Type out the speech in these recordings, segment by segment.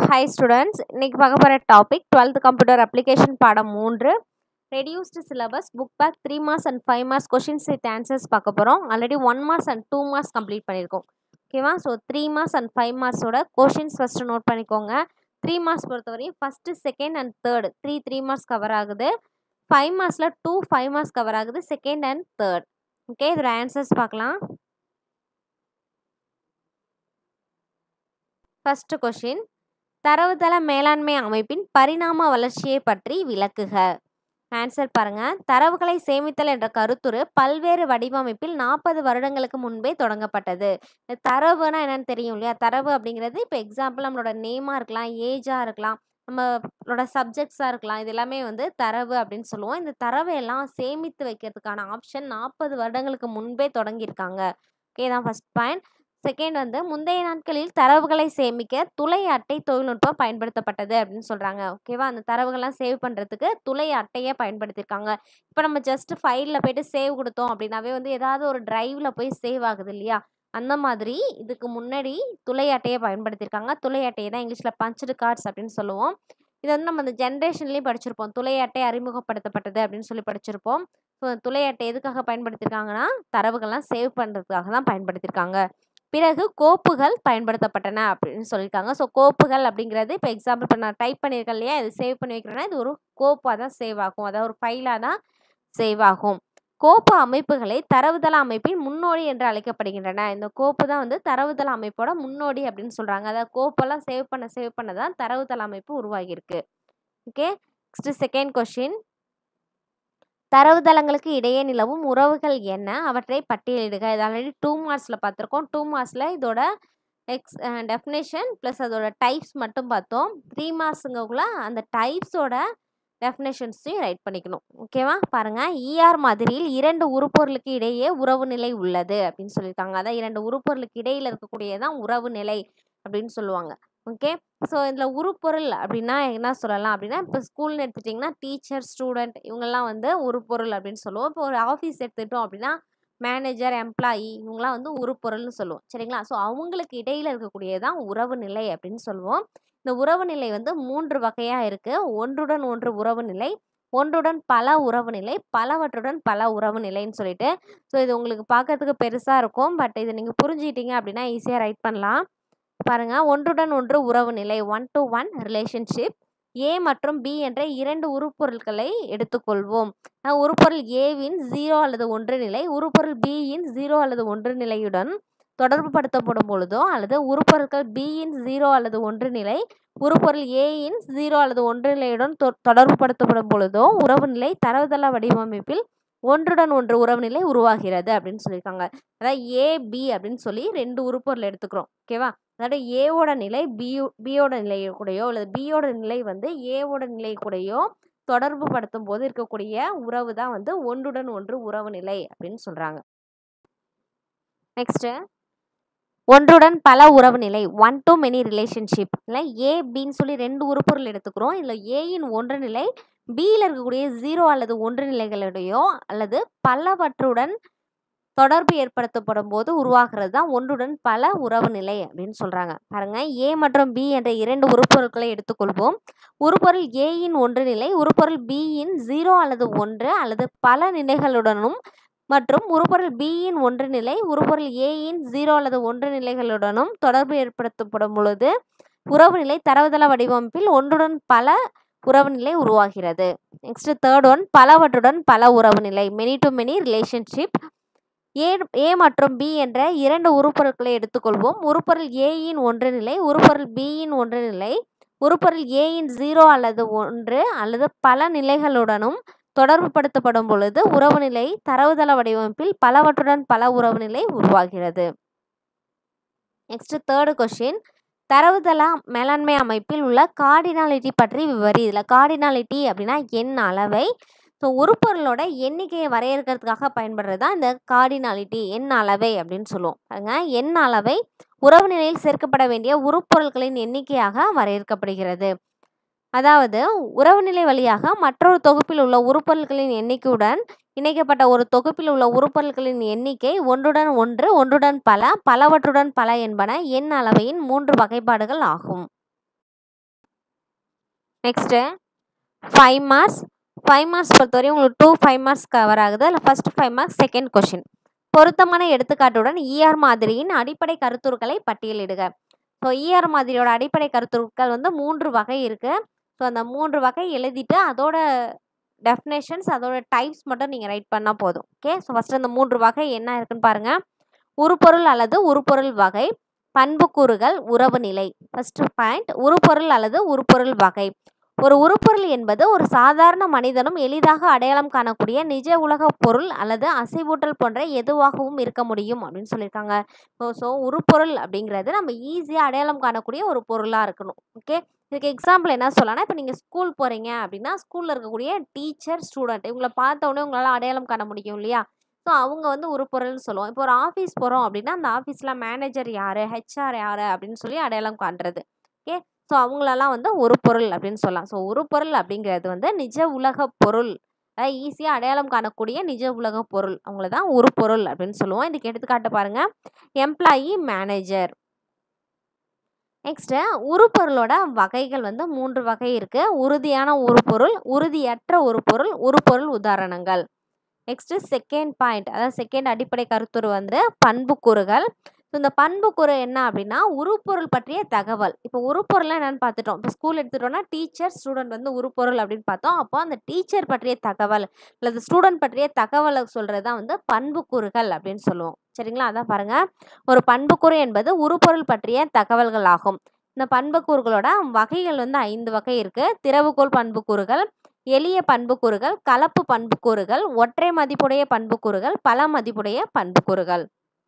hi students இன்னைக்கு பார்க்க போகிற டாபிக் டுவெல்த் கம்ப்யூட்டர் அப்ளிகேஷன் பாடம் மூன்று reduced syllabus book back three marks and five marks questions with answers பார்க்க போகிறோம் already one marks and two marks complete பண்ணியிருக்கோம் ஓகேவா so three marks and five மார்க்ஸோட கொஷின்ஸ் ஃபஸ்ட்டு நோட் பண்ணிக்கோங்க three marks பொறுத்தவரையும் first second and third three three marks cover ஆகுது five மார்க்ஸில் two five marks cover ஆகுது செகண்ட் அண்ட் தேர்ட் ஓகே இதோட answers பார்க்கலாம் ஃபஸ்ட்டு கொஷின் தரவுத்தள மேலாண்மை அமைப்பின் பரிணாம வளர்ச்சியை பற்றி விளக்குக ஆன்சர் பாருங்க தரவுகளை சேமித்தல் என்ற கருத்துரு பல்வேறு வடிவமைப்பில் நாற்பது வருடங்களுக்கு முன்பே தொடங்கப்பட்டது இந்த தரவுனா என்னன்னு தெரியும் இல்லையா தரவு அப்படிங்கிறது இப்போ எக்ஸாம்பிள் நம்மளோட நேமாக இருக்கலாம் ஏஜாக இருக்கலாம் நம்மளோட சப்ஜெக்ட்ஸாக இருக்கலாம் இது எல்லாமே வந்து தரவு அப்படின்னு சொல்லுவோம் இந்த தரவை எல்லாம் சேமித்து வைக்கிறதுக்கான ஆப்ஷன் நாற்பது வருடங்களுக்கு முன்பே தொடங்கியிருக்காங்க ஓகே தான் ஃபஸ்ட் பாயிண்ட் செகண்ட் வந்து முந்தைய நாட்களில் தரவுகளை சேமிக்க துளை அட்டை தொழில்நுட்பம் பயன்படுத்தப்பட்டது அப்படின்னு சொல்கிறாங்க ஓகேவா அந்த தரவுகள்லாம் சேவ் பண்ணுறதுக்கு துளை அட்டையை பயன்படுத்தியிருக்காங்க இப்போ நம்ம ஜஸ்ட் ஃபைலில் போயிட்டு சேவ் கொடுத்தோம் அப்படின்னாவே வந்து ஏதாவது ஒரு டிரைவில் போய் சேவ் ஆகுது இல்லையா அந்த மாதிரி இதுக்கு முன்னாடி துளை அட்டையை பயன்படுத்தியிருக்காங்க துளை அட்டையை தான் இங்கிலீஷில் பஞ்சடு கார்ட்ஸ் அப்படின்னு சொல்லுவோம் இது வந்து நம்ம அந்த ஜென்ரேஷன்லேயும் படிச்சிருப்போம் துளை அட்டை அறிமுகப்படுத்தப்பட்டது அப்படின்னு சொல்லி படிச்சிருப்போம் ஸோ துளை அட்டை எதுக்காக பயன்படுத்தியிருக்காங்கன்னா தரவுகள்லாம் சேவ் பண்ணுறதுக்காக தான் பயன்படுத்தியிருக்காங்க பிறகு கோப்புகள் பயன்படுத்தப்பட்டன அப்படின்னு சொல்லியிருக்காங்க ஸோ கோப்புகள் அப்படிங்கிறது இப்போ எக்ஸாம்பிள் இப்போ நான் டைப் பண்ணியிருக்கேன் இல்லையா இது சேவ் பண்ணி வைக்கிறேன்னா இது ஒரு கோப்பாக தான் சேவ் ஆகும் அதாவது ஒரு ஃபைலாக தான் சேவ் ஆகும் கோப்பு அமைப்புகளை தரவுதள அமைப்பின் முன்னோடி என்று அழைக்கப்படுகின்றன இந்த கோப்பு தான் வந்து தரவுதள அமைப்போட முன்னோடி அப்படின்னு சொல்கிறாங்க அதாவது கோப்பெல்லாம் சேவ் பண்ண சேவ் பண்ண தான் தரவுதள அமைப்பு உருவாகியிருக்கு ஓகே நெக்ஸ்ட் செகண்ட் கொஷின் தரவுதளங்களுக்கு இடையே நிலவும் உறவுகள் என்ன அவற்றை பட்டியலிடுக இது ஆல்ரெடி டூ மார்க்ஸில் பார்த்துருக்கோம் டூ மார்க்ஸில் இதோட எக்ஸ் டெஃபினேஷன் ப்ளஸ் அதோட டைப்ஸ் மட்டும் பார்த்தோம் த்ரீ மார்க்ஸுங்கக்குள்ள அந்த டைப்ஸோட டெஃபினேஷன்ஸையும் ரைட் பண்ணிக்கணும் ஓகேவா பாருங்கள் இஆர் மாதிரியில் இரண்டு உருப்பொருளுக்கு இடையே உறவு நிலை உள்ளது அப்படின்னு சொல்லியிருக்காங்க அதான் இரண்டு உருப்பொருளுக்கு இடையில் இருக்கக்கூடியதான் உறவு நிலை அப்படின்னு சொல்லுவாங்க ஓகே ஸோ இதில் உருப்பொருள் அப்படின்னா என்ன சொல்லலாம் அப்படின்னா இப்போ ஸ்கூல்னு எடுத்துட்டிங்கன்னா டீச்சர் ஸ்டூடெண்ட் இவங்கெல்லாம் வந்து உருப்பொருள் அப்படின்னு சொல்லுவோம் இப்போ ஒரு ஆஃபீஸ் எடுத்துக்கிட்டோம் அப்படின்னா மேனேஜர் எம்ப்ளாயி இவங்களாம் வந்து உருப்பொருள்னு சொல்லுவோம் சரிங்களா ஸோ அவங்களுக்கு இடையில் இருக்கக்கூடியதான் உறவு நிலை அப்படின்னு சொல்லுவோம் இந்த உறவு நிலை வந்து மூன்று வகையாக இருக்குது ஒன்றுடன் ஒன்று உறவு நிலை ஒன்றுடன் பல உறவு நிலை பலவற்றுடன் பல உறவு நிலைன்னு சொல்லிட்டு ஸோ இது உங்களுக்கு பார்க்கறதுக்கு பெருசாக இருக்கும் பட் இதை நீங்கள் புரிஞ்சுக்கிட்டீங்க அப்படின்னா ஈஸியாக ரைட் பண்ணலாம் பாருங்கள் ஒன்றுடன் ஒன்று உறவு நிலை one to one relationship A மற்றும் பி என்ற இரண்டு உருப்பொருட்களை எடுத்துக்கொள்வோம் உருப்பொருள் ஏவின் ஜீரோ அல்லது ஒன்று நிலை உருப்பொருள் பியின் ஜீரோ அல்லது ஒன்று நிலையுடன் தொடர்பு படுத்தப்படும் பொழுதோ அல்லது உருப்பொருட்கள் பியின் ஜீரோ அல்லது ஒன்று நிலை உருப்பொருள் ஏயின் ஜீரோ அல்லது ஒன்று நிலையுடன் தொடர்பு படுத்தப்படும் பொழுதோ உறவு நிலை தரவுதள வடிவமைப்பில் ஒன்றுடன் ஒன்று உறவு நிலை உருவாகிறது அப்படின்னு சொல்லியிருக்காங்க அதாவது ஏ பி அப்படின்னு சொல்லி ரெண்டு உருப்பொருள் எடுத்துக்கிறோம் ஓகேவா அதாவது ஏவோட நிலை பி பியோட நிலை கூடயோ அல்லது பியோட நிலை வந்து ஏவோட நிலை கூடயோ தொடர்பு படுத்தும் போது இருக்கக்கூடிய உறவு தான் வந்து ஒன்றுடன் ஒன்று உறவு நிலை அப்படின்னு சொல்கிறாங்க நெக்ஸ்ட்டு ஒன்றுடன் பல உறவு நிலை ஒன் டு மெனி ரிலேஷன்ஷிப் இல்லை ஏ பின்னு சொல்லி ரெண்டு உறுப்பொருள் எடுத்துக்கிறோம் இதில் ஏயின் ஒன்று நிலை பியில் இருக்கக்கூடிய ஜீரோ அல்லது ஒன்று நிலைகளுடையோ அல்லது பலவற்றுடன் தொடர்பு ஏற்படுத்தப்படும் போது உருவாகிறது தான் ஒன்றுடன் பல உறவு நிலை அப்படின்னு சொல்கிறாங்க பாருங்க ஏ மற்றும் பி என்ற இரண்டு உருப்பொருட்களை எடுத்துக்கொள்வோம் உருப்பொருள் ஏயின் ஒன்று நிலை உருப்பொருள் பியின் ஜீரோ அல்லது ஒன்று அல்லது பல நிலைகளுடனும் மற்றும் உருப்பொருள் பியின் ஒன்று நிலை உருப்பொருள் ஏயின் ஜீரோ அல்லது ஒன்று நிலைகளுடனும் தொடர்பு ஏற்படுத்தப்படும் பொழுது உறவு நிலை தரவுதள வடிவமைப்பில் ஒன்றுடன் பல உறவு நிலை உருவாகிறது நெக்ஸ்ட் தேர்ட் ஒன் பலவற்றுடன் பல உறவு நிலை many to many relationship A A மற்றும் பி என்ற இரண்டு உருப்பொருட்களை எடுத்துக்கொள்வோம் உருப்பொருள் ஏயின் ஒன்று நிலை உருப்பொருள் பியின் ஒன்று நிலை உருப்பொருள் ஏயின் ஜீரோ அல்லது ஒன்று அல்லது பல நிலைகளுடனும் தொடர்பு படுத்தப்படும் பொழுது உறவு நிலை தரவுதள வடிவமைப்பில் பலவற்றுடன் பல உறவு நிலை உருவாகிறது நெக்ஸ்ட் தேர்டு கொஷின் தரவுதள மேலாண்மை அமைப்பில் உள்ள கார்டினாலிட்டி பற்றி விவரி இதில் கார்டினாலிட்டி அப்படின்னா எண் அளவை ஸோ உருப்பொருளோட எண்ணிக்கையை வரையறுக்கிறதுக்காக பயன்படுறது தான் இந்த கார்டினாலிட்டி எண் அளவை அப்படின்னு சொல்லுவோம் பாருங்க எண் அளவை உறவு நிலையில் சேர்க்கப்பட வேண்டிய உருப்பொருட்களின் எண்ணிக்கையாக வரையறுக்கப்படுகிறது அதாவது உறவுநிலை வழியாக மற்றொரு தொகுப்பில் உள்ள உருப்பொருட்களின் எண்ணிக்கையுடன் இணைக்கப்பட்ட ஒரு தொகுப்பில் உள்ள உருப்பொருட்களின் எண்ணிக்கை ஒன்றுடன் ஒன்று ஒன்றுடன் பல பலவற்றுடன் பல என்பன எண் அளவையின் மூன்று வகைப்பாடுகள் ஆகும் next five marks five marks பொறுத்தவரையும் உங்களுக்கு டூ ஃபைவ் மார்க்ஸ் கவர் ஆகுது அதில் first five marks second question பொருத்தமான எடுத்துக்காட்டுடன் இஆர் மாதிரியின் அடிப்படை கருத்துருக்களை பட்டியலிடுக ஸோ இஆர் மாதிரியோட அடிப்படை கருத்துருக்கள் வந்து மூன்று வகை இருக்குது ஸோ அந்த மூன்று வகை எழுதிட்டு அதோட டெஃபினேஷன்ஸ் அதோட டைப்ஸ் மட்டும் நீங்கள் ரைட் பண்ணால் போதும் ஓகே ஸோ ஃபஸ்ட்டு அந்த மூன்று வகை என்ன இருக்குன்னு பாருங்கள் உருப்பொருள் அல்லது உருப்பொருள் வகை பண்புக்கூறுகள் உறவு நிலை ஃபஸ்ட்டு பாயிண்ட் உருப்பொருள் அல்லது உருப்பொருள் வகை ஒரு உருப்பொருள் என்பது ஒரு சாதாரண மனிதனும் எளிதாக அடையாளம் காணக்கூடிய நிஜ உலக பொருள் அல்லது அசைவூட்டல் போன்ற எதுவாகவும் இருக்க முடியும் அப்படின்னு சொல்லியிருக்காங்க ஸோ ஸோ உருப்பொருள் அப்படிங்கிறது நம்ம ஈஸியாக அடையாளம் காணக்கூடிய ஒரு பொருளாக இருக்கணும் ஓகே இதுக்கு எக்ஸாம்பிள் என்ன சொல்லலாம்னா இப்போ நீங்கள் ஸ்கூல் போகிறீங்க அப்படின்னா ஸ்கூலில் இருக்கக்கூடிய டீச்சர் ஸ்டூடெண்ட் இவங்களை பார்த்த உடனே உங்களால் அடையாளம் காண முடியும் இல்லையா ஸோ அவங்க வந்து ஒரு பொருள்னு சொல்லுவோம் இப்போ ஒரு ஆஃபீஸ் போகிறோம் அப்படின்னா அந்த ஆஃபீஸில் மேனேஜர் யார் ஹெச்ஆர் யார் அப்படின்னு சொல்லி அடையாளம் காண்றது ஓகே ஸோ அவங்களெல்லாம் வந்து ஒரு பொருள் அப்படின்னு சொல்லலாம் ஸோ ஒரு பொருள் அப்படிங்கிறது வந்து நிஜ உலக பொருள் அதாவது ஈஸியாக அடையாளம் காணக்கூடிய நிஜ உலக பொருள் அவங்கள தான் ஒரு பொருள் அப்படின்னு சொல்லுவோம் இதுக்கு எடுத்துக்காட்டு பாருங்கள் எம்ப்ளாயி மேனேஜர் நெக்ஸ்ட்டு உருப்பொருளோட வகைகள் வந்து மூன்று வகை இருக்குது உறுதியான ஒரு பொருள் உறுதியற்ற ஒரு பொருள் ஒரு பொருள் உதாரணங்கள் நெக்ஸ்ட்டு செகண்ட் பாயிண்ட் அதாவது செகண்ட் அடிப்படை கருத்துரு வந்து பண்புக்கூறுகள் ஸோ இந்த பண்புக்கூறு என்ன அப்படின்னா உருப்பொருள் பற்றிய தகவல் இப்போ உருப்பொருள்லாம் என்னென்னு பார்த்துட்டோம் இப்போ ஸ்கூல் எடுத்துட்டோம்னா டீச்சர் ஸ்டூடெண்ட் வந்து உருப்பொருள் அப்படின்னு பார்த்தோம் அப்போ அந்த டீச்சர் பற்றிய தகவல் அல்லது ஸ்டூடெண்ட் பற்றிய தகவலை சொல்கிறது தான் வந்து பண்புக்கூறுகள் அப்படின்னு சொல்லுவோம் சரிங்களா அதான் பாருங்கள் ஒரு பண்புக்கூறு என்பது உருப்பொருள் பற்றிய தகவல்கள் ஆகும் இந்த பண்புக்கூறுகளோட வகைகள் வந்து ஐந்து வகை இருக்குது திறவுகோல் பண்புக்கூறுகள் எளிய பண்புக்கூறுகள் கலப்பு பண்புக்கூறுகள் ஒற்றை மதிப்புடைய பண்புக்கூறுகள் பல மதிப்புடைய பண்புக்கூறுகள்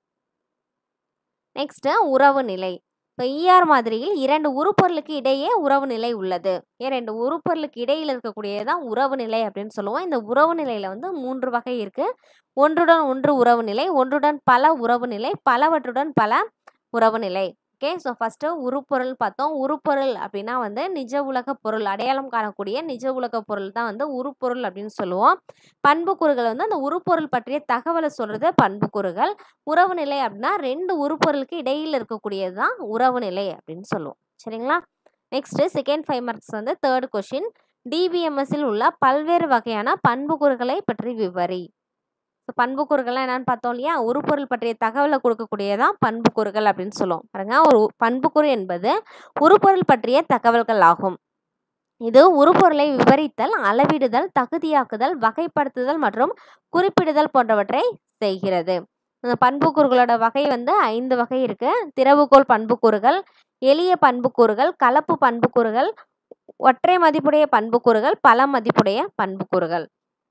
நெக்ஸ்ட்டு உறவு நிலை இப்போ இஆர் மாதிரியில் இரண்டு உருப்பொருளுக்கு இடையே உறவு நிலை உள்ளது ஏன் ரெண்டு உருப்பொருளுக்கு இடையில் இருக்கக்கூடியது தான் உறவு நிலை அப்படின்னு சொல்லுவோம் இந்த உறவு நிலையில் வந்து மூன்று வகை இருக்குது ஒன்றுடன் ஒன்று உறவு நிலை ஒன்றுடன் பல உறவு நிலை பலவற்றுடன் பல உறவு நிலை ஓகே ஸோ ஃபஸ்ட்டு உருப்பொருள் பார்த்தோம் உருப்பொருள் அப்படின்னா வந்து நிஜ உலக பொருள் அடையாளம் காணக்கூடிய நிஜ உலக பொருள் தான் வந்து உருப்பொருள் அப்படின்னு சொல்லுவோம் பண்புக்கூறுகள் வந்து அந்த உருப்பொருள் பற்றிய தகவலை சொல்கிறது பண்புக்கூறுகள் உறவு நிலை அப்படின்னா ரெண்டு உருப்பொருளுக்கு இடையில் இருக்கக்கூடியது தான் உறவு நிலை அப்படின்னு சொல்லுவோம் சரிங்களா நெக்ஸ்ட்டு செகண்ட் ஃபைவ் மார்க்ஸ் வந்து தேர்ட் கொஷின் டிபிஎம்எஸ்ஸில் உள்ள பல்வேறு வகையான பண்புக்கூறுகளை பற்றி விவரி ஸோ பண்புக்கூறுகள்லாம் என்னன்னு பார்த்தோம் இல்லையா உருப்பொருள் பற்றிய தகவலை கொடுக்கக்கூடியதான் பண்புக்கூறுகள் அப்படின்னு சொல்லுவோம் பாருங்க ஒரு பண்புக்கூறு என்பது உருப்பொருள் பற்றிய தகவல்கள் ஆகும் இது உருப்பொருளை விவரித்தல் அளவிடுதல் தகுதியாக்குதல் வகைப்படுத்துதல் மற்றும் குறிப்பிடுதல் போன்றவற்றை செய்கிறது இந்த பண்புக்கூறுகளோட வகை வந்து ஐந்து வகை இருக்கு திறவுகோல் பண்புக்கூறுகள் எளிய பண்புக்கூறுகள் கலப்பு பண்புக்கூறுகள் ஒற்றை மதிப்புடைய பண்புக்கூறுகள் பல மதிப்புடைய பண்புக்கூறுகள்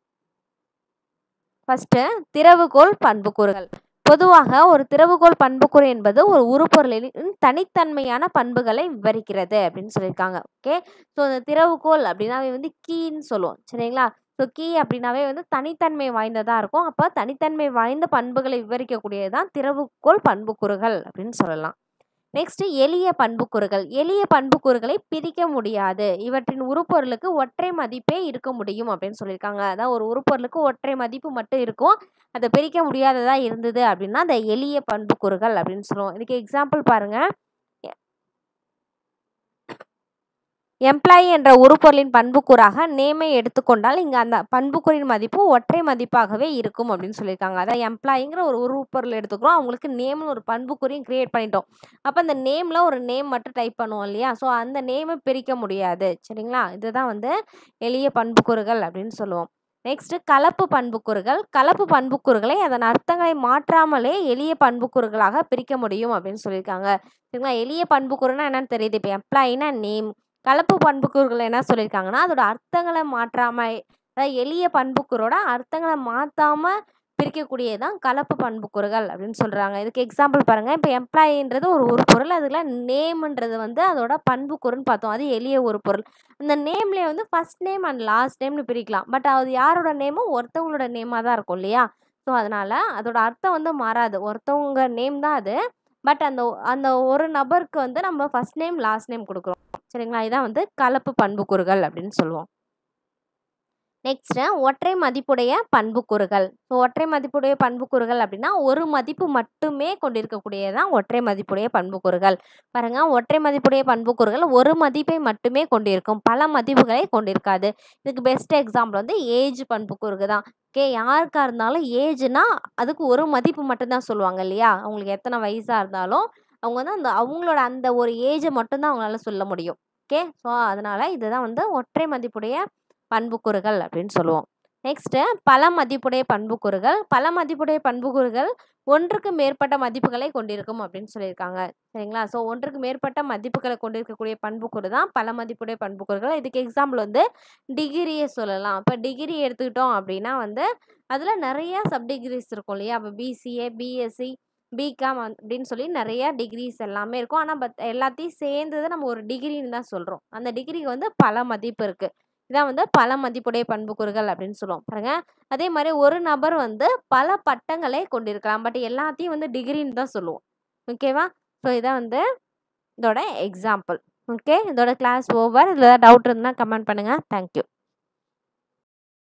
ஃபஸ்ட்டு திறவுகோல் பண்புக்கூறுகள் பொதுவாக ஒரு திறவுகோல் பண்புக்கூறு என்பது ஒரு உருப்பொருளின் தனித்தன்மையான பண்புகளை விவரிக்கிறது அப்படின்னு சொல்லியிருக்காங்க ஓகே ஸோ அந்த திறவுகோல் அப்படின்னாவே வந்து கீன்னு சொல்லுவோம் சரிங்களா ஸோ கீ அப்படின்னாவே வந்து தனித்தன்மை வாய்ந்ததாக இருக்கும் அப்போ தனித்தன்மை வாய்ந்த பண்புகளை விவரிக்கக்கூடியது தான் திறவுகோல் பண்புக்கூறுகள் அப்படின்னு சொல்லலாம் நெக்ஸ்ட் எளிய பண்புக்கூறுகள் எளிய பண்புக்கூறுகளை பிரிக்க முடியாது இவற்றின் உருப்பொருளுக்கு ஒற்றை மதிப்பே இருக்க முடியும் அப்படின்னு சொல்லியிருக்காங்க அதான் ஒரு உருப்பொருளுக்கு ஒற்றை மதிப்பு மட்டும் இருக்கும் அதை பிரிக்க முடியாததா இருந்தது அப்படின்னா அந்த எளிய பண்புக்கூறுகள் அப்படின்னு சொல்லுவோம் இதுக்கு எக்ஸாம்பிள் பாருங்க எம்ப்ளாயி என்ற உருப்பொருளின் பண்புக்கூறாக நேமை எடுத்துக்கொண்டால் இங்கே அந்த பண்புக்கூறின் மதிப்பு ஒற்றை மதிப்பாகவே இருக்கும் அப்படின்னு சொல்லியிருக்காங்க அதான் எம்ப்ளாயிங்கிற ஒரு உருப்பொருள் எடுத்துக்கிறோம் அவங்களுக்கு நேம்னு ஒரு பண்புக்கூறியும் கிரியேட் பண்ணிட்டோம் அப்போ அந்த நேமில் ஒரு நேம் மட்டும் டைப் பண்ணுவோம் இல்லையா ஸோ அந்த நேமை பிரிக்க முடியாது சரிங்களா இதுதான் வந்து எளிய பண்புக்கூறுகள் அப்படின்னு சொல்லுவோம் நெக்ஸ்ட் கலப்பு பண்புக்கூறுகள் கலப்பு பண்புக்கூறுகளை அதன் அர்த்தங்களை மாற்றாமலே எளிய பண்புக்கூறுகளாக பிரிக்க முடியும் அப்படின்னு சொல்லியிருக்காங்க சரிங்களா எளிய பண்புக்கூறுனா என்னன்னு தெரியுது இப்போ எம்ப்ளாயினா நேம் கலப்பு பண்புக்கூறுகள் என்ன சொல்லியிருக்காங்கன்னா அதோட அர்த்தங்களை மாற்றாம அதாவது எளிய பண்புக்கூறோட அர்த்தங்களை மாற்றாம பிரிக்கக்கூடியதான் கலப்பு பண்புக்கூறுகள் அப்படின்னு சொல்கிறாங்க இதுக்கு எக்ஸாம்பிள் பாருங்கள் இப்போ எம்ப்ளாயின்றது ஒரு ஒரு பொருள் அதில் நேம்ன்றது வந்து அதோட பண்புக்கூறுன்னு பார்த்தோம் அது எளிய ஒரு பொருள் அந்த நேம்லேயே வந்து ஃபஸ்ட் நேம் அண்ட் லாஸ்ட் நேம்னு பிரிக்கலாம் பட் அது யாரோட நேமும் ஒருத்தவங்களோட நேமாக தான் இருக்கும் இல்லையா ஸோ அதனால் அதோட அர்த்தம் வந்து மாறாது ஒருத்தவங்க நேம் தான் அது பட் அந்த அந்த ஒரு நபருக்கு வந்து நம்ம ஃபஸ்ட் நேம் லாஸ்ட் நேம் கொடுக்குறோம் சரிங்களா இதான் வந்து கலப்பு பண்புக்கூறுகள் அப்படின்னு சொல்லுவோம் நெக்ஸ்ட்டு ஒற்றை மதிப்புடைய பண்புக்கூறுகள் ஸோ ஒற்றை மதிப்புடைய பண்புக்கூறுகள் அப்படின்னா ஒரு மதிப்பு மட்டுமே கொண்டிருக்கக்கூடியதான் ஒற்றை மதிப்புடைய பண்புக்கூறுகள் பாருங்க ஒற்றை மதிப்புடைய பண்புக்கூறுகள் ஒரு மதிப்பை மட்டுமே கொண்டிருக்கும் பல மதிப்புகளை கொண்டிருக்காது இதுக்கு பெஸ்ட் எக்ஸாம்பிள் வந்து ஏஜ் பண்புக்கூறுக்கு தான் ஓகே யாருக்கா இருந்தாலும் ஏஜ்னா அதுக்கு ஒரு மதிப்பு மட்டும்தான் சொல்லுவாங்க இல்லையா அவங்களுக்கு எத்தனை வயசாக இருந்தாலும் அவங்க வந்து அந்த அவங்களோட அந்த ஒரு ஏஜை மட்டும்தான் அவங்களால சொல்ல முடியும் ஓகே ஸோ அதனால் இதுதான் வந்து ஒற்றை மதிப்புடைய பண்புக்கூறுகள் அப்படின்னு சொல்லுவோம் நெக்ஸ்ட்டு பல மதிப்புடைய பண்புக்கூறுகள் பல மதிப்புடைய பண்புக்கூறுகள் ஒன்றுக்கு மேற்பட்ட மதிப்புகளை கொண்டிருக்கும் அப்படின்னு சொல்லியிருக்காங்க சரிங்களா ஸோ ஒன்றுக்கு மேற்பட்ட மதிப்புகளை கொண்டிருக்கக்கூடிய பண்புக்கூறு தான் பல மதிப்புடைய பண்புக்கூறுகள் இதுக்கு எக்ஸாம்பிள் வந்து டிகிரியை சொல்லலாம் இப்போ டிகிரி எடுத்துக்கிட்டோம் அப்படின்னா வந்து அதில் நிறைய சப்டிகிரிஸ் இருக்கும் இல்லையா அப்போ பிசிஏ பிஎஸ்சி பிகாம் அப்படின்னு சொல்லி நிறைய டிகிரிஸ் எல்லாமே இருக்கும் ஆனால் பட் எல்லாத்தையும் சேர்ந்தது நம்ம ஒரு டிகிரின்னு தான் சொல்கிறோம் அந்த டிகிரிக்கு வந்து பல மதிப்பு இருக்குது இதான் வந்து பல மதிப்புடைய பண்புக்கூறுகள் அப்படின்னு சொல்லுவோம் பாருங்க அதே மாதிரி ஒரு நபர் வந்து பல பட்டங்களை கொண்டிருக்கலாம் பட் எல்லாத்தையும் வந்து டிகிரின்னு தான் சொல்லுவோம் ஓகேவா ஸோ இதான் வந்து இதோட எக்ஸாம்பிள் ஓகே இதோட கிளாஸ் ஓவர் இதில் ஏதாவது டவுட் இருந்தால் கமெண்ட் பண்ணுங்கள் தேங்க்யூ